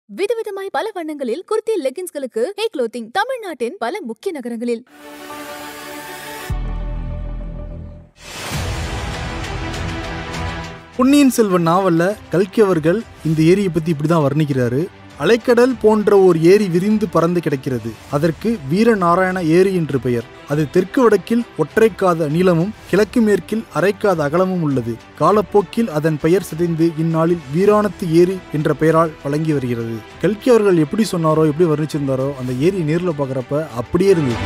விதவிதமாய் பல வண்ணங்களில் குர்த்தி லெகின்ஸ்களுக்கு ஹே க்ளோத்திங் தமிழ்நாட்டின் பல முக்கிய நகரங்களில் பொன்னியின் செல்வன் நாவல்ல கல்கி அவர்கள் இந்த ஏரியை பத்தி இப்படிதான் வர்ணிக்கிறாரு அலைக்கடல் போன்ற ஓர் ஏரி விரிந்து பறந்து கிடக்கிறது அதற்கு வீரநாராயண ஏரி என்று பெயர் அது தெற்கு வடக்கில் ஒற்றைக்காத நீளமும் கிழக்கு மேற்கில் அரைக்காத அகலமும் உள்ளது காலப்போக்கில் அதன் பெயர் சிதைந்து இந்நாளில் வீராணத்து ஏரி என்ற பெயரால் வழங்கி வருகிறது கல்கி அவர்கள் எப்படி சொன்னாரோ எப்படி வர்ணிச்சிருந்தாரோ அந்த ஏரி நேரில் பார்க்குறப்ப அப்படியே இருந்தது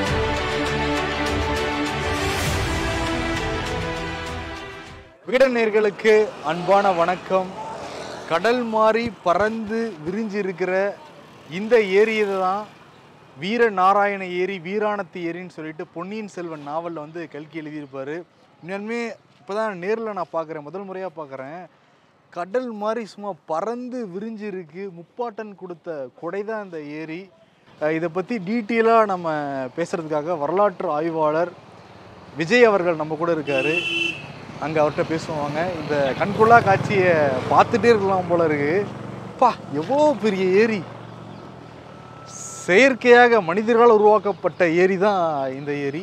விகடநேர்களுக்கு அன்பான வணக்கம் கடல் மாறி பறந்து விரிஞ்சு இருக்கிற இந்த ஏரியை தான் வீர நாராயண ஏரி வீராணத்து ஏரின்னு சொல்லிட்டு பொன்னியின் செல்வன் நாவலில் வந்து கல்கி எழுதியிருப்பாரு உண்மையாலுமே இப்போ தான் நேரில் நான் பார்க்குறேன் முதல் முறையாக பார்க்குறேன் கடல் மாதிரி சும்மா பறந்து விரிஞ்சு இருக்கு முப்பாட்டன் கொடுத்த கொடை தான் இந்த ஏரி அஹ் இதை பற்றி டீட்டெயிலாக நம்ம பேசுகிறதுக்காக வரலாற்று ஆய்வாளர் விஜய் அவர்கள் நம்ம கூட இருக்காரு அங்கே அவர்கிட்ட பேசுவாங்க இந்த கண்கொள்ளா காட்சியை பார்த்துட்டே இருக்கலாம் போல இருக்கு பா எவ்வளோ பெரிய ஏரி செயற்கையாக மனிதர்களால் உருவாக்கப்பட்ட ஏரி தான் இந்த ஏரி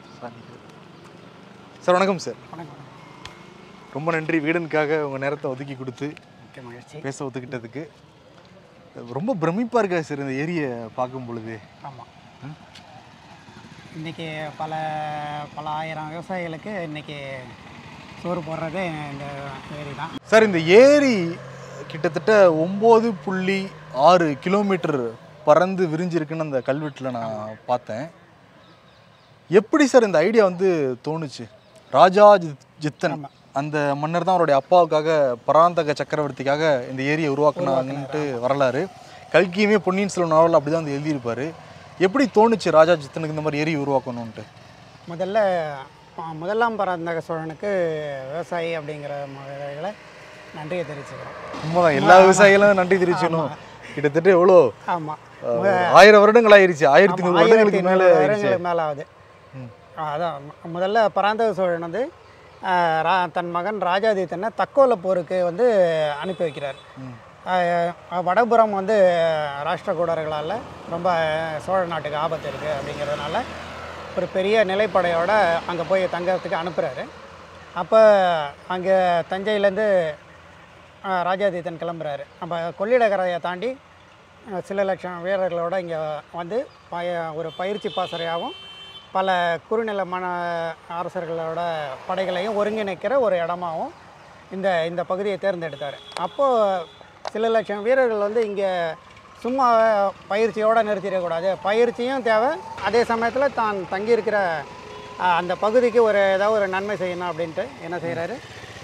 சார் வணக்கம் சார் வணக்கம் ரொம்ப நன்றி வீடனுக்காக உங்கள் நேரத்தை ஒதுக்கி கொடுத்து மிக்க மகிழ்ச்சி பேச ஒத்துக்கிட்டதுக்கு ரொம்ப பிரமிப்பாக இருக்கா சார் இந்த ஏரியை பார்க்கும் பொழுது ஆமாம் இன்றைக்கி பல பல ஆயிரம் விவசாயிகளுக்கு இன்றைக்கி சோறு போடுறதே இந்த ஏரி தான் சார் இந்த ஏரி கிட்டத்தட்ட ஒம்பது புள்ளி ஆறு கிலோமீட்டர் பறந்து விரிஞ்சிருக்குன்னு அந்த கல்வெட்டில் நான் பார்த்தேன் எப்படி சார் இந்த ஐடியா வந்து தோணுச்சு ராஜா ஜித்- ஜித்தன் ஆமா. அந்த மன்னர் தான் அவருடைய அப்பாவுக்காக பராந்தக சக்கரவர்த்திக்காக இந்த ஏரியை உருவாக்குனாங்கன்ட்டு வரலாறு கல்கியுமே பொன்னியின் செல்வன் நாவல் அப்படி தான் வந்து எழுதியிருப்பாரு எப்படி தோணுச்சு ராஜா ஜித்தனுக்கு இந்த மாதிரி ஏரி உருவாக்கணும்ன்ட்டு முதல்ல ஆ, முதலாம் பராந்தக சோழனுக்கு விவசாயி அப்படிங்கிற முறைகளை நன்றியை தெரிவிச்சுக்கிறோம் உண்மைதான் எல்லா விவசாயிகளும் நன்றி தெரிவிச்சணும் கிட்டத்தட்ட எவ்வளோ ஆமாம் அஹ், ஆயிரம் வருடங்கள் ஆயிருச்சு ஆயிரத்தி நூறு வருடங்களுக்கு மேலே ஆயிருச்சு வருடங்களுக்கு மேலே ஆகுது அதான் மு- முதல்ல பராந்தக சோழன் வந்து ஆ, ரா தன் மகன் ராஜாதித்தனை தக்கோல போருக்கு வந்து அனுப்பி வைக்கிறார் ஆ, வடபுறம் வந்து ராஷ்டிரகூடர்களால் ரொம்ப சோழ நாட்டுக்கு ஆபத்து இருக்குது அப்படிங்கிறதுனால ஒரு பெரிய நிலைப்படையோட அங்கே போய் தங்கறதுக்கு அனுப்புகிறாரு அப்போ அங்கே தஞ்சையிலேருந்து ராஜாதித்தன் கிளம்புறாரு அப்போ கொள்ளிடக்கரையை தாண்டி அஹ், சில லட்சம் வீரர்களோட இங்கே வந்து பய ஒரு பயிற்சி பாசறையாகவும் பல குறுநில மன அரசர்களோட படைகளையும் ஒருங்கிணைக்கிற ஒரு இடமாவும் இந்த இந்த பகுதியை தேர்ந்தெடுத்தார் அப்போது சில லட்சம் வீரர்கள் வந்து இங்கே சும்மா பயிற்சியோடு நிறுத்திடக்கூடாது பயிற்சியும் தேவை அதே சமயத்தில் தான் தங்கியிருக்கிற அஹ், அந்த பகுதிக்கு ஒரு ஏதாவது ஒரு நன்மை செய்யணும் அப்படின்ட்டு என்ன செய்கிறாரு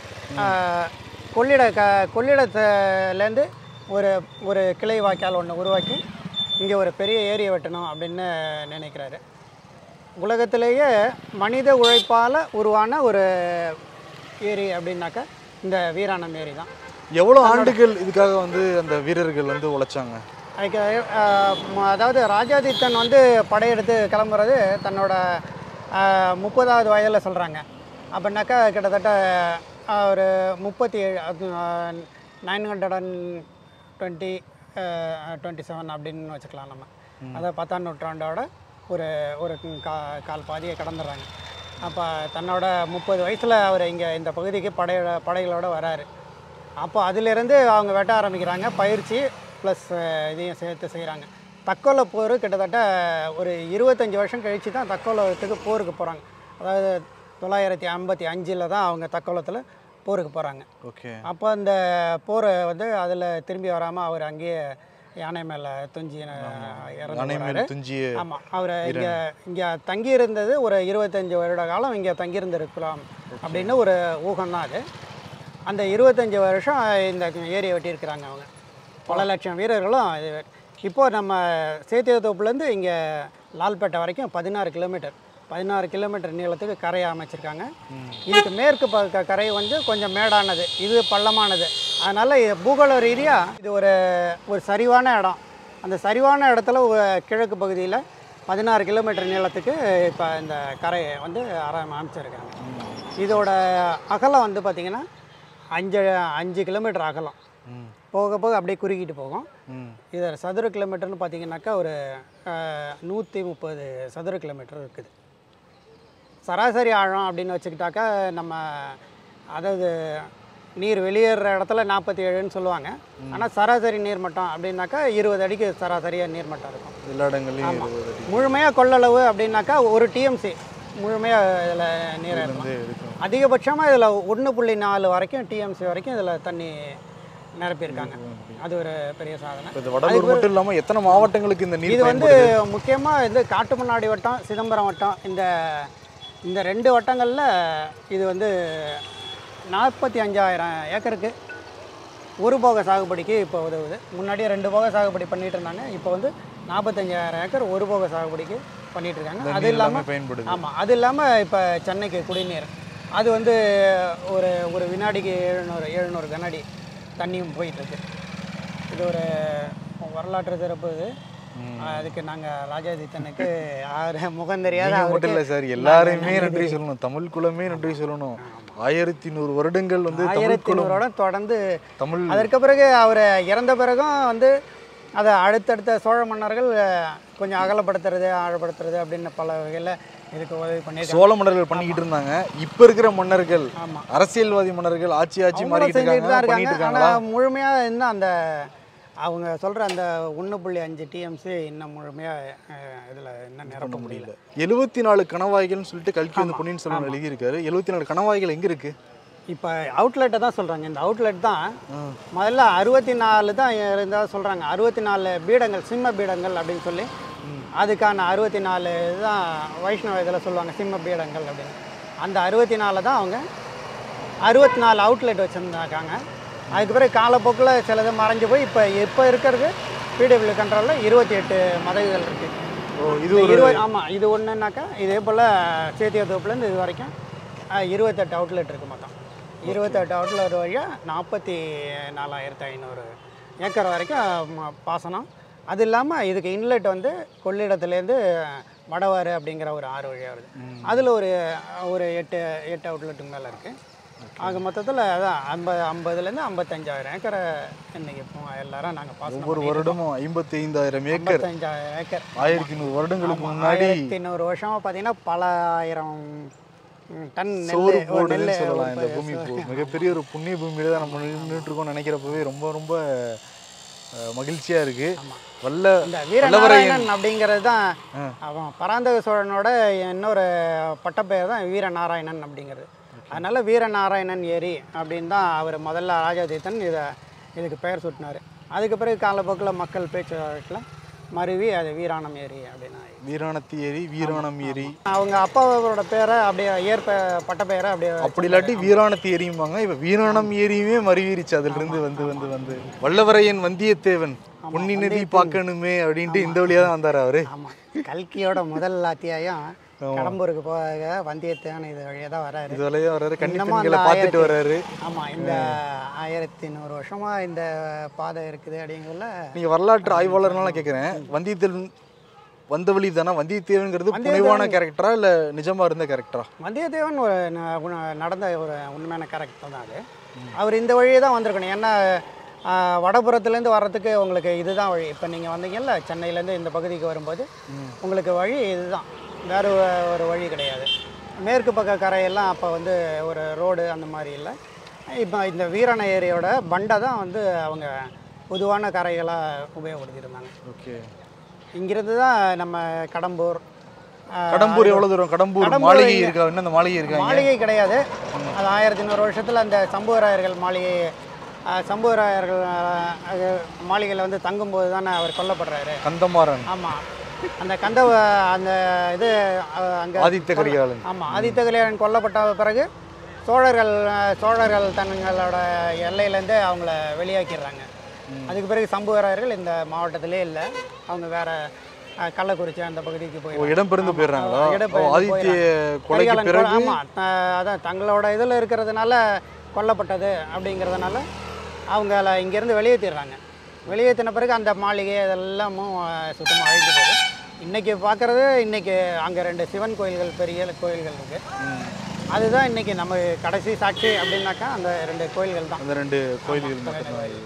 கொள்ளிட க கொள்ளிடத்துலேருந்து ஒரு ஒரு கிளை வாய்க்கால் ஒன்று உருவாக்கி இங்கே ஒரு பெரிய ஏரியை வெட்டணும் அப்படின்னு நினைக்கிறாரு உலகத்திலேயே மனித உழைப்பால் உருவான ஒரு ஏரி அப்படின்னாக்கா இந்த வீராணம் ஏரி தான் எவ்வளோ ஆண்டுகள் இதுக்காக வந்து அந்த வீரர்கள் வந்து உழைச்சாங்க அதுக்கு அஹ், ம- அதாவது ராஜாதித்தன் வந்து படையெடுத்து கிளம்புறது தன்னோட அஹ், முப்பதாவது வயதில் சொல்கிறாங்க அப்படின்னாக்கா கிட்டத்தட்ட அஹ், ஒரு முப்பத்தி ஏழு nine hundred and twenty twenty seven அப்படின்னு வச்சுக்கலாம் நம்ம அதை பத்தாம் நூற்றாண்டோட ஒரு ஒரு கா கால் பாதியை கடந்துடுறாங்க அப்போ தன்னோட முப்பது வயசில் அவர் இங்கே இந்த பகுதிக்கு படையோட படைகளோட வராரு அப்போ அதிலிருந்து அவங்க வெட்ட ஆரம்பிக்கிறாங்க பயிற்சி ப்ளஸ் இதையும் சேர்த்து செய்கிறாங்க தக்கோல போர் கிட்டத்தட்ட ஒரு இருபத்தஞ்சி வருஷம் கழித்து தான் தக்கோலத்துக்கு போருக்கு போகிறாங்க அதாவது தொள்ளாயிரத்தி ஐம்பத்தி அஞ்சில் தான் அவங்க தக்கோலத்தில் போருக்கு போகிறாங்க ஓகே அப்போ அந்த போரை வந்து அதில் திரும்பி வராமல் அவர் அங்கேயே யானை மேலே துஞ்சி அஹ், இறந்து யானை போறாரு. மேல் துஞ்சிய ஆமாம் அவர் இங்கே இங்கே தங்கியிருந்தது ஒரு இருபத்தஞ்சி வருட காலம் இங்கே தங்கியிருந்திருக்கலாம் அப்படின்னு ஒரு ஊகம் தான் அது அந்த இருபத்தஞ்சி வருஷம் இந்த ஏரியை வெட்டியிருக்கிறாங்க அவங்க பல லட்சம் வீரர்களும் இது இப்போது நம்ம சேத்தியத்தோப்புலேருந்து இங்கே லால்பேட்டை வரைக்கும் பதினாறு கிலோமீட்டர் பதினாறு கிலோமீட்டர் நீளத்துக்கு கரையை அமைச்சிருக்காங்க இதுக்கு மேற்கு பக்க கரை வந்து கொஞ்சம் மேடானது இது பள்ளமானது அதனால் பூகோள ரீதியாக இது ஒரு ஒரு சரிவான இடம் அந்த சரிவான இடத்துல ஒரு கிழக்கு பகுதியில் பதினாறு கிலோமீட்டர் நீளத்துக்கு இப்போ இந்த கரையை வந்து அர அமைச்சிருக்காங்க இதோட அகலம் வந்து பார்த்திங்கன்னா அஞ்சு அஞ்சு கிலோமீட்டர் அகலம் போக போக அப்படியே குறுக்கிட்டு போகும் ம் இது சதுர கிலோமீட்டர்னு பார்த்தீங்கன்னாக்கா ஒரு நூற்றி முப்பது சதுர கிலோமீட்டர் இருக்குது சராசரி ஆழம் அப்படின்னு வச்சுக்கிட்டாக்கா நம்ம அதாவது நீர் வெளியேற இடத்துல நாற்பத்தி ஏழுன்னு சொல்லுவாங்க ஆனால் சராசரி நீர்மட்டம் அப்படின்னாக்கா இருபது அடிக்கு சராசரியாக நீர்மட்டம் இருக்கும் எல்லா இடங்கள்லையும் இருபது அடி முழுமையாக கொள்ளளவு அப்படின்னாக்கா ஒரு டிஎம்சி முழுமையாக இதில் நீர் ஏறலாம் வந்து இருக்கும் அதிகபட்சமாக இதில் ஒன்று புள்ளி நாலு வரைக்கும் டிஎம்சி வரைக்கும் இதில் தண்ணி நிரப்பியிருக்காங்க அது ஒரு பெரிய சாதனை இப்போ இந்த வடலூர் மட்டும் இல்லாமல் எத்தனை மாவட்டங்களுக்கு இந்த நீர் இது வந்து பயன்படுது முக்கியமாக இது காட்டுமன்னாடி வட்டம் சிதம்பரம் வட்டம் இந்த இந்த ரெண்டு வட்டங்களில் இது வந்து நாற்பத்தி அஞ்சாயிரம் ஏக்கருக்கு ஒரு போக சாகுபடிக்கு இப்போ உதவுது முன்னாடியே ரெண்டு போக சாகுபடி பண்ணிட்டு இருந்தாங்க இப்போ வந்து நாற்பத்தஞ்சாயிரம் ஏக்கர் ஒரு போக சாகுபடிக்கு பண்ணிட்டு இருக்காங்க இந்த அது நீர் எல்லாமே இல்லாமல் பயன்படுது ஆமாம் அது இல்லாமல் இப்போ சென்னைக்கு குடிநீர் அது வந்து ஒரு ஒரு வினாடிக்கு எழுநூறு எழுநூறு கனஅடி தண்ணியும் போயிட்டுருக்கு இது ஒரு வரலாற்று சிறப்பு இது அதுக்கு நாங்கள் ராஜாதித்தனுக்கு யார் முகம் தெரியாத நீங்க மட்டும் இல்லை அவருக்கு சார் எல்லாருமே நன்றி சொல்லணும் தமிழ் குலமே நன்றி சொல்லணும் ஆயிரத்தி நூறு வருடங்கள் வந்து தமிழ் ஆயிரத்தி குலம் நூறோட தொடர்ந்து தமிழ் அதற்கு பிறகு அவர் இறந்த பிறகும் வந்து அதை அடுத்தடுத்த சோழ மன்னர்கள் அஹ், கொஞ்சம் அகலப்படுத்துறது ஆழப்படுத்துறது அப்படின்னு பல வகையில் இதுக்கு உதவி பண்ணியிருக்காங்க சோழ மன்னர்கள் பண்ணிக்கிட்டு இருந்தாங்க இப்ப இருக்கிற மன்னர்கள் ஆமாம் அரசியல்வாதி மன்னர்கள் ஆட்சி ஆட்சி அவங்களும் மாறிக்கிட்டு செஞ்சுட்டு தான் இருக்காங்க பண்ணிட்டு இருக்காங்க இருக்காங்களா ஆனால் முழுமையாக இன்னும் அந்த அவங்க சொல்கிற அந்த ஒன்று புள்ளி அஞ்சு டிஎம்சி இன்னும் முழுமையாக இதில் இன்னும் நிரப்ப முடியல எழுபத்தி நாலு கணவாய்கள்னு சொல்லிட்டு கல்கி வந்து பொன்னியின் செல்வன் எழுதியிருக்காரு எழுபத்தி நாலு கணவாய்கள் எங்க இருக்கு இப்போ அவுட்லெட்டை தான் சொல்கிறாங்க இந்த அவுட்லெட் தான் முதல்ல அறுபத்தி நாலு தான் இருந்தால் சொல்கிறாங்க அறுபத்தி நாலு பீடங்கள் சிம்ம பீடங்கள் அப்படின்னு சொல்லி அதுக்கான அறுபத்தி நாலு தான் வைஷ்ணவ இதில் சொல்லுவாங்க சிம்ம பீடங்கள் அப்படின்னு அந்த அறுபத்தி நாலு தான் அவங்க அறுபத்தி நாலு அவுட்லெட் வச்சுருந்தாக்காங்க அதுக்கு பிறகு காலப்போக்கில் சிலது மறைஞ்சு போய் இப்போ இப்போ இருக்கிறது பிடபிள்யூ கண்ட்ரோலில் இருபத்தி எட்டு மதகுகள் இருக்குது ஓ இது இது ஒரு இருபது ஆமாம் இது ஒன்றுனாக்கா இதே போல் சேத்தியத்தோப்புலேருந்து இது வரைக்கும் அஹ், இருபத்தெட்டு அவுட்லெட் இருக்குது மொத்தம் இருபத்தெட்டு அவுட்லெட் வழியாக நாற்பத்தி நாலாயிரத்து ஐநூறு ஏக்கர் வரைக்கும் ம- பாசனம் அது இல்லாமல் இதுக்கு இன்லெட் வந்து கொள்ளிடத்துலேருந்து வடவாறு அப்படிங்கிற ஒரு ஆறு வழியாக வருது அதில் ஒரு ஒரு எட்டு எட்டு அவுட்லெட்டுக்கு மேலே இருக்குது ஆக மொத்தத்தில் அதான் ஐம்பது ஐம்பதுலேருந்து ஐம்பத்தஞ்சாயிரம் ஏக்கரை இன்னைக்கு இப்போ எல்லாரும் நாங்கள் பாசனம் ஒவ்வொரு வருடமும் ஐம்பத்தி ஐந்தாயிரம் ஏக்கர் ஐம்பத்தஞ்சாயிரம் ஏக்கர் ஆயிரத்தி நூறு வருடங்களுக்கு ஆமா, முன்னாடி ஆயிரத்தி நூறு வருஷமா பார்த்தீங்கன்னா பல ஆயிரம் ம், டன் சோறு நெல் போடுதுன்னு நெல் சொல்லலாம் இந்த பூமி இப்போ மிகப்பெரிய ஒரு புண்ணிய பூமியில தான் நம்ம நின்றுட்டு இருக்கோம்னு நினைக்கிறப்பவே ரொம்ப ரொம்ப அஹ், மகிழ்ச்சியா இருக்கு வல்ல இந்த வல்லவரையன் வீரநாராயணன் அப்படிங்கிறது தான் அவன் பராந்தக சோழனோட இன்னொரு பட்டப்பெயர் தான் வீரநாராயணன் அப்படிங்கிறது அதனால வீரநாராயணன் ஏரி அப்படின்னு தான் அவர் முதல்ல ராஜாதீத்தன் இதை இதுக்கு பெயர் சூட்டினார் அதுக்கு பிறகு காலப்போக்கில் மக்கள் பேச்சு வழக்கில் மருவி அது வீராணம் ஏரி அப்படின்னு ஆயி. வீராணத்தி ஏரி வீராணம் ஏரி அவங்க அப்பாவோட பேரை அப்படியே ஏற்ப பட்டப்பெயரை அப்படியே அப்படி இல்லாட்டி வீராணத்தி ஏரியும்பாங்க இப்ப வீராணம் ஏரியுமே மறுவீரிச்சு அதுல இருந்து வந்து வந்து வந்து வல்லவரையன் வந்தியத்தேவன் பொன்னி நதி பார்க்கணுமே அப்படின்ட்டு இந்த வழியா தான் வந்தாரு அவரு ஆமாம் கல்கியோட முதல் அத்தியாயம் கடம்பூருக்கு போக வந்தியத்தேவன் இது வழியாக தான் வராரு இது வழியா வர்றாரு கன்னி இன்னமும் பெண்களை அந்த பார்த்துட்டு ஆயிரத்தி- வர்றாரு ஆமாம் இந்த ஆயிரத்தி நூறு வருஷமா இந்த பாதை இருக்குது அப்படிங்கிறதுல நீங்க வரலாற்று ஆய்வாளர்னால கேட்குறேன் வந்தியத்தேவன் வந்த வழி தானே வந்தியத்தேவன்கிறது புனைவான கேரக்டரா இல்ல நிஜமா இருந்த கேரக்டரா வந்தியத்தேவன் ஒரு ந- உண- நடந்த ஒரு உண்மையான கேரக்டர் தான் அது அவர் இந்த வழியே தான் வந்திருக்கணும் ஏன்னா ஆஹ், வடபுறத்துலேருந்து வர்றதுக்கு உங்களுக்கு இதுதான் வழி இப்போ நீங்கள் வந்தீங்கல்ல சென்னையிலேருந்து இந்த பகுதிக்கு வரும்போது உங்களுக்கு வழி இதுதான் வேறு ஒரு வழி கிடையாது மேற்கு பக்க கரையெல்லாம் அப்போ வந்து ஒரு ரோடு அந்த மாதிரி இல்லை இப்போ இந்த வீரண ஏரியோட பண்டை தான் வந்து அவங்க பொதுவான கரைகளாக உபயோகப்படுத்தியிருந்தாங்க ஓகே இங்கிருந்து தான் நம்ம கடம்பூர் ஆஹ், கடம்பூர் எவ்வளவு தூரம் கடம்பூர் கடம்பூர் மாளிகை இங்க- இருக்கா இன்னும் அந்த மாளிகை இருக்கா இங்க? மாளிகை கிடையாது அது ஆயிரத்தி நூறு வருஷத்தில் அந்த சம்புவராயர்கள் மாளிகை அஹ், சம்புவராயர்கள் அஹ், மாளிகையில் வந்து தங்கும்போது தானே அவர் கொல்லப்படுறாரு கந்தமாறன் ஆமாம் அந்த கந்த அந்த இது அங்கே ஆதித்த கரிகாலன் ஆமாம் ஆதித்த கல்யாணன் கொல்லப்பட்ட பிறகு சோழர்கள் அஹ், சோழர்கள் தங்களோட எல்லையிலேருந்து அவங்கள வெளியாக்கிடுறாங்க அதுக்கு பிறகு சம்புவராயர்கள் இந்த மாவட்டத்திலே இல்லை அவங்க வேற அஹ், கள்ளக்குறிச்சி அந்த பகுதிக்கு போய் ஓ இடம் பெருந்து போயிடுறாங்களா ஓ, இடம்பெயர்ந்து ஆதித்ய கொலைக்கு கரிகாலன் பிறகு கொலை- ஆமா த- அதான் தங்களோட இதில் இருக்கிறதுனால கொல்லப்பட்டது அப்படிங்கிறதுனால அவங்கள இங்கேருந்து வெளியேற்றிடுறாங்க வெளியேற்றின பிறகு அந்த மாளிகை இதெல்லாமும் சுத்தமாக அழிஞ்சு போகுது இன்றைக்கி பார்க்குறது இன்றைக்கி அங்கே ரெண்டு சிவன் கோயில்கள் பெரிய கோயில்கள் இருக்குது அதுதான் இன்றைக்கி நம்ம கடைசி சாட்சி அப்படின்னாக்கா அந்த ரெண்டு கோயில்கள் தான் அந்த ரெண்டு கோயில்கள் மட்டும்தான் இருக்கு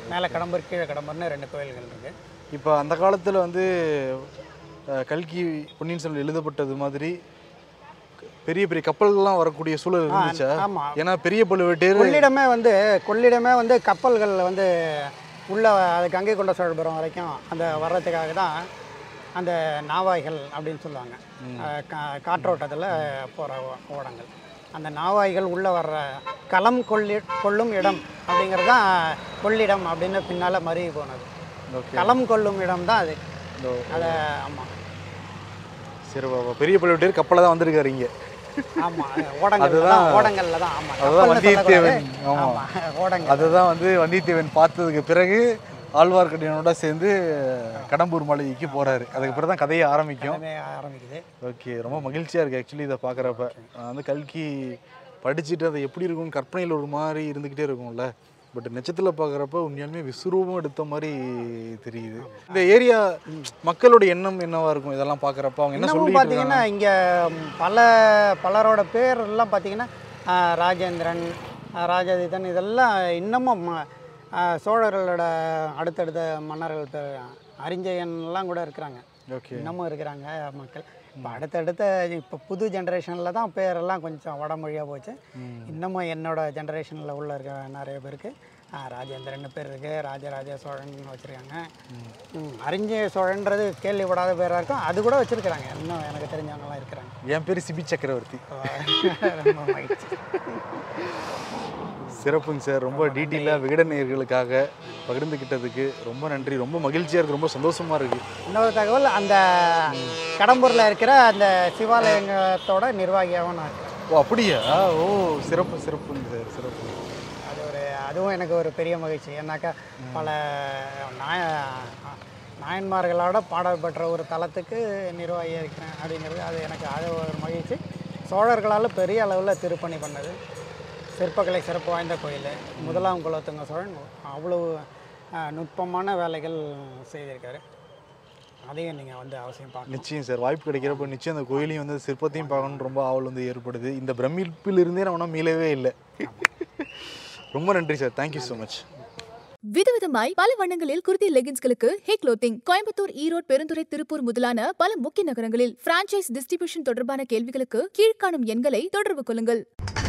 மேலே கடம்பூர் கீழே கடம்பூர்னு ரெண்டு கோயில்கள் இருக்குது இப்போ அந்த காலத்தில் வந்து அஹ், கல்கி பொன்னியின் செல்வன் எழுதப்பட்டது மாதிரி பெரிய பெரிய கப்பல்கள்லாம் வரக்கூடிய சூழல் இருந்துச்சா ஆமாம் ஏன்னா பெரிய பழுவேட்டையர் கொள்ளிடமே வந்து கொள்ளிடமே வந்து கப்பல்கள் வந்து உள்ள அது கங்கை கொண்ட சோழபுரம் வரைக்கும் அந்த வர்றதுக்காக தான் அந்த நாவாய்கள் அப்படின்னு சொல்லுவாங்க அஹ் கா- காற்றோட்டத்தில் போகிற ஓடங்கள் அந்த நாவாய்கள் உள்ளே வர்ற களம் கொள்ளி கொள்ளும் இடம் அப்படிங்கிறது தான் கொள்ளிடம் அப்படின்னு பின்னால் மருவி போனது ஓகே களம் கொள்ளும் இடம் தான் அது இந்த அதை ஆமாம் சரி பாபா பெரிய பழுவேட்டையர் கப்பலில் தான் வந்திருக்காரு இங்கே ஆமாம் ஓடங்கள்ல தான் ஓடங்களில் தான் ஆமாம் அதுதான் வந்தியத்தேவன். ஆமா. ஆமாம் ஓடங்கள் அதுதான் வந்து வந்தியத்தேவன் பார்த்ததுக்கு பிறகு ஆழ்வார்க்கடியானோட சேர்ந்து கடம்பூர் மலைக்கு போறாரு அதுக்கு பிறகு தான் கதையை ஆரம்பிக்கும் எல்லாமே ஆரம்பிக்குது ஓகே ரொம்ப மகிழ்ச்சியாக இருக்குது ஆக்சுவலி இதை பார்க்குறப்ப நான் வந்து கல்கி படிச்சுட்டு அது எப்படி இருக்கும்னு கற்பனையில் ஒரு மாதிரி இருந்துக்கிட்டே இருக்கும்ல பட் நெச்சத்தில் பார்க்குறப்ப உண்மையாலுமே விஸ்வரூபம் எடுத்த மாதிரி தெரியுது இந்த ஏரியா மக்களோட எண்ணம் என்னவா இருக்கும் இதெல்லாம் பார்க்குறப்ப அவங்க என்ன இன்னமும் சொல்லிட்டு பார்த்தீங்கன்னா இங்கே பல பலரோட பேர் எல்லாம் பார்த்தீங்கன்னா ஆஹ், ராஜேந்திரன் ஆஹ், ராஜாதித்தன் இதெல்லாம் இன்னமும் ஆஹ், சோழர்களோட அடுத்தடுத்த மன்னர்கள் பேர் அரிஞ்சயன்லாம் கூட இருக்கிறாங்க ஓகே இன்னமும் இருக்கிறாங்க மக்கள் இப்போ அடுத்தடுத்த இப்போ புது ஜென்ரேஷனில் தான் பேரெல்லாம் கொஞ்சம் வடமொழியாக போச்சு இன்னமும் என்னோட ஜென்ரேஷனில் உள்ள இருக்க நிறைய பேருக்கு ஆ, ராஜேந்திரன் பேர் இருக்குது ராஜராஜ சோழன் வச்சுருக்காங்க அறிஞ்சய சோழன்றது கேள்விப்படாத பேராக இருக்கும் அது கூட வச்சுருக்கிறாங்க இன்னும் எனக்கு தெரிஞ்சவங்கலாம் இருக்கிறாங்க என் பேர் சிபி சக்கரவர்த்தி ரொம்ப மகிழ்ச்சி சிறப்புங்க சார் ரொம்ப டீட்டெயிலாக விகடன் நேயர்களுக்காக பகிர்ந்துக்கிட்டதுக்கு ரொம்ப நன்றி ரொம்ப மகிழ்ச்சியாக இருக்குது ரொம்ப சந்தோஷமாக இருக்குது இன்னொரு தகவல் அந்த கடம்பூரில் இருக்கிற அந்த சிவாலயத்தோட நிர்வாகியாகவும் நான் இருக்கேன் ஓ அப்படியா ஓ சிறப்பு சிறப்புங்க சார் சிறப்பு அது ஒரு அதுவும் எனக்கு ஒரு பெரிய மகிழ்ச்சி ஏன்னாக்கா பல நாய நாயன்மார்களோட பாடல் பெற்ற ஒரு தலத்துக்கு நிர்வாகியாக இருக்கிறேன் அப்படிங்கிறது அது எனக்கு அது ஒரு மகிழ்ச்சி சோழர்களால் பெரிய அளவில் திருப்பணி பண்ணது சிற்பக்கலை சிறப்பு வாய்ந்த கோயில் முதலாம் குலோத்துங்க சோழன் அவ்வளவு அஹ், நுட்பமான வேலைகள் செய்திருக்காரு அதையும் நீங்கள் வந்து அவசியம் பார்க்கணும் நிச்சயம் சார் வாய்ப்பு கிடைக்கிறப்ப நிச்சயம் அந்த கோயிலையும் வந்து சிற்பத்தையும் பார்க்கணும்னு ரொம்ப ஆவல் வந்து ஏற்படுது இந்த பிரமிப்பில் இருந்தே நான் ஒன்றும் மீளவே இல்லை ரொம்ப நன்றி சார் தேங்க்யூ ஸோ மச் விதவிதமாய் பல வண்ணங்களில் குர்த்தி லெகின்ஸ்களுக்கு ஹே க்ளோத்திங் கோயம்புத்தூர் ஈரோடு பெருந்துறை திருப்பூர் முதலான பல முக்கிய நகரங்களில் பிரான்ச்சைஸ் டிஸ்ட்ரிபியூஷன் தொடர்பான கேள்விகளுக்கு கீழ்காணும் எண்களை தொடர்பு கொள்ளுங்கள்